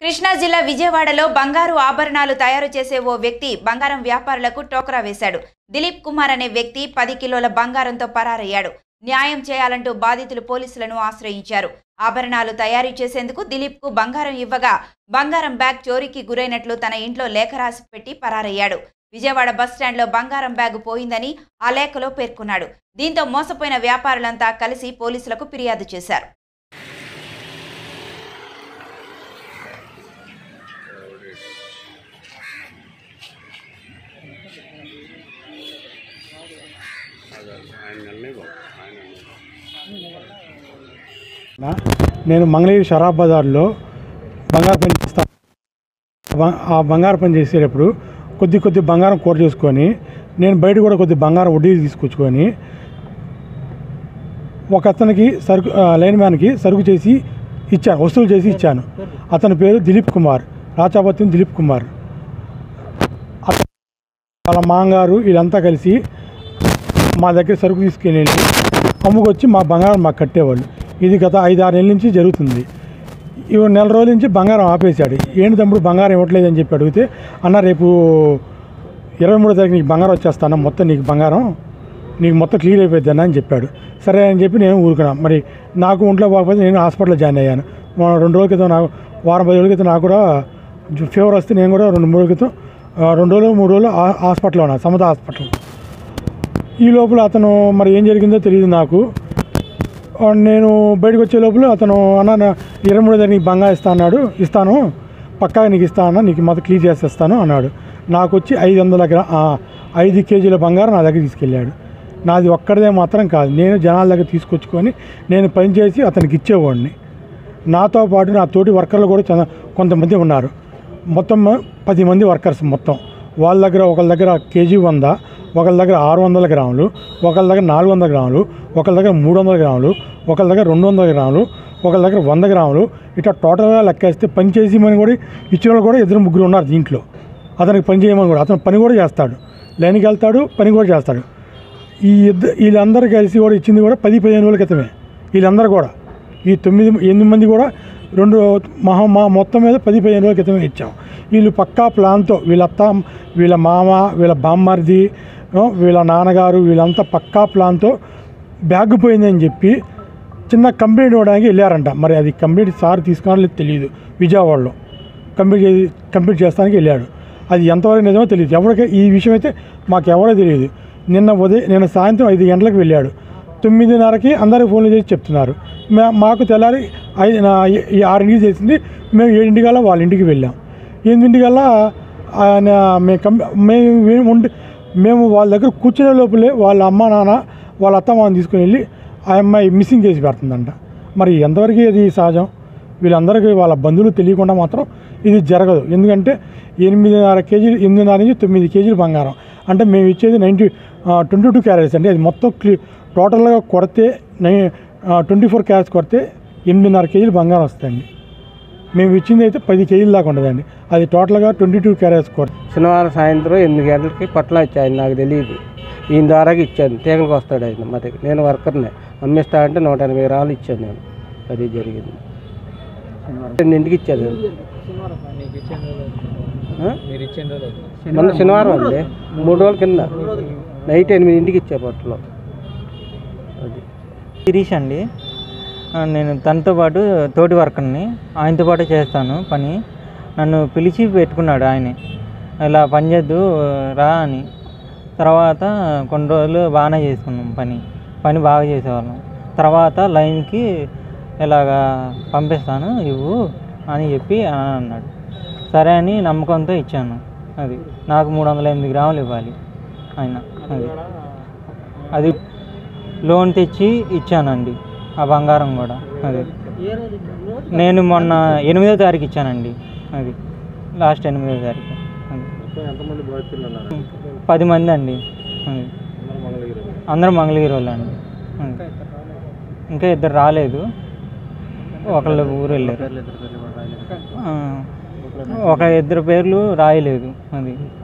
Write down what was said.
కృష్ణా జిల్లా విజయవాడలో బంగారు ఆభరణాలు తయారు చేసే ఓ వ్యక్తి బంగారం వ్యాపారులకు టోకరా వేశాడు దిలీప్ కుమార్ అనే వ్యక్తి పది కిలోల బంగారంతో పరారయ్యాడు న్యాయం చేయాలంటూ బాధితులు పోలీసులను ఆశ్రయించారు ఆభరణాలు తయారు చేసేందుకు దిలీప్ కు బంగారం ఇవ్వగా బంగారం బ్యాగ్ చోరీకి గురైనట్లు తన ఇంట్లో లేఖ రాసి పెట్టి పరారయ్యాడు విజయవాడ బస్టాండ్లో బంగారం బ్యాగు పోయిందని ఆ లేఖలో పేర్కొన్నాడు దీంతో మోసపోయిన వ్యాపారులంతా కలిసి పోలీసులకు ఫిర్యాదు చేశారు నా- నేను మంగళగిరి షరాబ్ బజార్లో బంగారు పని చేస్తాను బ- ఆ బంగారు పని చేసేటప్పుడు కొద్ది కొద్ది బంగారం కూర చేసుకొని నేను బయట కూడా కొద్ది బంగారం వడ్డీ తీసుకొచ్చుకొని ఒక అతనికి సరుకు ఆ, లైన్ మ్యాన్కి సరుకు చేసి ఇచ్చాను వసూలు చేసి ఇచ్చాను అతని పేరు దిలీప్ కుమార్ రాచాపత్యం దిలీప్ కుమార్ అతను వాళ్ళ మాంగారు వీళ్ళంతా కలిసి మా దగ్గర సరుకు తీసుకెళ్ళి అమ్ముకొచ్చి మా బంగారం మాకు కట్టేవాళ్ళు ఇది గత ఐదు ఆరు నెలల నుంచి జరుగుతుంది ఇవి నెల రోజుల నుంచి బంగారం ఆపేశాడు ఏంటి తమ్ముడు బంగారం ఇవ్వట్లేదు అని చెప్పి అడిగితే అన్న రేపు ఇరవై మూడో తారీఖు నీకు బంగారం వచ్చేస్తాను మొత్తం నీకు బంగారం నీకు మొత్తం క్లియర్ అయిపోద్ది అన్న అని చెప్పాడు సరే అని చెప్పి నేను ఊరుకున్నా మరి నాకు ఒంట్లో బాగపోతే నేను హాస్పిటల్లో జాయిన్ అయ్యాను మొన్న రెండు రోజుల క్రితం నాకు వారం పది రోజుల క్రితం నాకు కూడా జు- ఫీవర్ వస్తే నేను కూడా రెండు మూడు రోజుల క్రితం ఆ, రెండు రోజులు మూడు రోజులు ఆ- హాస్పిటల్లో ఉన్నా సమత హాస్పిటల్ ఈ లోపల అతను మరి ఏం జరిగిందో తెలియదు నాకు ఆ, నేను బయటకు వచ్చే లోపల అతను అన్న నా ఇరవై మూడో తారీఖు నీకు బంగా ఇస్తా అన్నాడు ఇస్తాను పక్కాగా నీకు ఇస్తా అన్న నీకు మొత్తం క్లియర్ చేసేస్తాను అన్నాడు నాకు వచ్చి ఐదు వందల గ్రా ఆ, ఐదు కేజీల బంగారం నా దగ్గర తీసుకెళ్ళాడు నాది ఒక్కడిదే మాత్రం కాదు నేను జనాల దగ్గర తీసుకొచ్చుకొని నేను పనిచేసి అతనికి ఇచ్చేవాడిని నాతో పాటు నా తోటి వర్కర్లు కూడా చాలా కొంతమంది ఉన్నారు మొత్తం పది మంది వర్కర్స్ మొత్తం వాళ్ళ దగ్గర ఒకళ్ళ దగ్గర కేజీ వంద ఒకళ్ళ దగ్గర ఆరు వందల గ్రాములు ఒకళ్ళ దగ్గర నాలుగు వందల గ్రాములు ఒకళ్ళ దగ్గర మూడు వందల గ్రాములు ఒకళ్ళ దగ్గర రెండు వందల గ్రాములు ఒకళ్ళ దగ్గర వంద గ్రాములు ఇట్లా టోటల్గా లెక్కేస్తే పని చేసేమని కూడా ఇచ్చిన వాళ్ళు కూడా ఇద్దరు ముగ్గురు ఉన్నారు దీంట్లో అతనికి పని చేయమని కూడా అతను పని కూడా చేస్తాడు లైన్కి వెళ్తాడు పని కూడా చేస్తాడు ఈ ఇద్దరు వీళ్ళందరూ కలిసి కూడా ఇచ్చింది కూడా పది పదిహేను రోజుల క్రితమే వీళ్ళందరూ కూడా ఈ తొమ్మిది ఎనిమిది మంది కూడా రెండు మహా మా మొత్తం మీద పది పదిహేను రోజుల క్రితమే ఇచ్చాం వీళ్ళు పక్కా ప్లాన్తో వీళ్ళ అత్త వీళ్ళ మామ వీళ్ళ బామ్మర్ది ఆ, వీళ్ళ నాన్నగారు వీళ్ళంతా పక్కా ప్లాన్తో బ్యాగ్ పోయిందని చెప్పి చిన్న కంప్లైంట్ ఇవ్వడానికి వెళ్ళారంట మరి అది కంప్లీట్ సార్ తీసుకున్నారో లేదో తెలియదు విజయవాడలో కంప్లీట్ చేసి కంప్లీట్ చేస్తానికి వెళ్ళాడు అది ఎంతవరకు నిజమో తెలియదు ఎవరికి ఈ విషయం అయితే మాకు ఎవరో తెలియదు నిన్న ఉదయం నిన్న సాయంత్రం ఐదు గంటలకు వెళ్ళాడు తొమ్మిదిన్నరకి అందరికి ఫోన్లు చేసి చెప్తున్నారు మా మాకు తెల్లారి ఐదు నా- ఈ ఆరింటికి చేసింది మేము ఏడింటికల్లా వాళ్ళ ఇంటికి వెళ్ళాం ఎనిమిదింటికల్లా ఆయన మేము కం మేము మేము ఉండి మేము వాళ్ళ దగ్గర కూర్చునే లోపలే వాళ్ళ అమ్మ నాన్న వాళ్ళ అత్త మామని తీసుకుని వెళ్ళి ఆ అమ్మాయి మిస్సింగ్ చేసి పెడుతుందంట మరి ఎంతవరకు అది సహజం వీళ్ళందరికీ వాళ్ళ బంధువులు తెలియకుండా మాత్రం ఇది జరగదు ఎందుకంటే ఎనిమిదిన్నర కేజీలు ఎనిమిదిన్నర నుంచి తొమ్మిది కేజీలు బంగారం అంటే మేము ఇచ్చేది నైంటీ ట్వంటీ టూ క్యారెట్స్ అండి అది మొత్తం క్లీ టోటల్గా కొడితే నై ట్వంటీ ఫోర్ క్యారెట్స్ కొడితే ఎనిమిదిన్నర కేజీలు బంగారం వస్తుందండి మేము ఇచ్చింది అయితే పది కేజీల దాకా ఉండదండి అది టోటల్గా ట్వంటీ టూ క్యారెట్స్ కొడితే శనివారం సాయంత్రం ఎనిమిది గంటలకి పట్ల వచ్చాయి నాకు తెలియదు ఈయన ద్వారాకి ఇచ్చాను తీగలకు వస్తాడు ఆయన మా దగ్గర నేను వర్కర్నే అమ్మిస్తా అంటే నూట ఎనభై రాళ్ళు ఇచ్చాను నేను అది జరిగింది ఎన్నింటికి ఇచ్చాను నేను ఆ? మొన్న శనివారం అండి మూడు రోజుల కింద నైట్ ఎనిమిదింటికి ఇచ్చా పట్టులో అది శిరీష్ అండి ఆ, నేను తనతో పాటు తోటి వర్కర్ని ఆయనతో పాటు చేస్తాను పని నన్ను పిలిచి పెట్టుకున్నాడు ఆయనే ఇలా పని చేద్దు రా అని తర్వాత కొన్ని రోజులు బాగానే చేసుకున్నాం పని పని బాగా చేసేవాళ్ళం తర్వాత లైన్కి ఇలాగా పంపిస్తాను ఇవ్వు అని చెప్పి అని అన్నాడు సరే అని నమ్మకంతో ఇచ్చాను అది నాకు మూడు వందల ఎనిమిది గ్రాములు ఇవ్వాలి ఆయన అది అది లోన్ తెచ్చి ఇచ్చానండి ఆ బంగారం కూడా అది నేను మొన్న ఎనిమిదో తారీఖు ఇచ్చానండి అది లాస్ట్ ఎనిమిదో తారీఖు అది పది మంది అండి అది అందరూ మంగళగిరి వాళ్ళు అండి అది. ఇంకా ఇద్దరు రాలేదు ఒకళ్ళు ఊరు వెళ్ళారు ఆ, ఒక ఇద్దరు పేర్లు రాయలేదు అది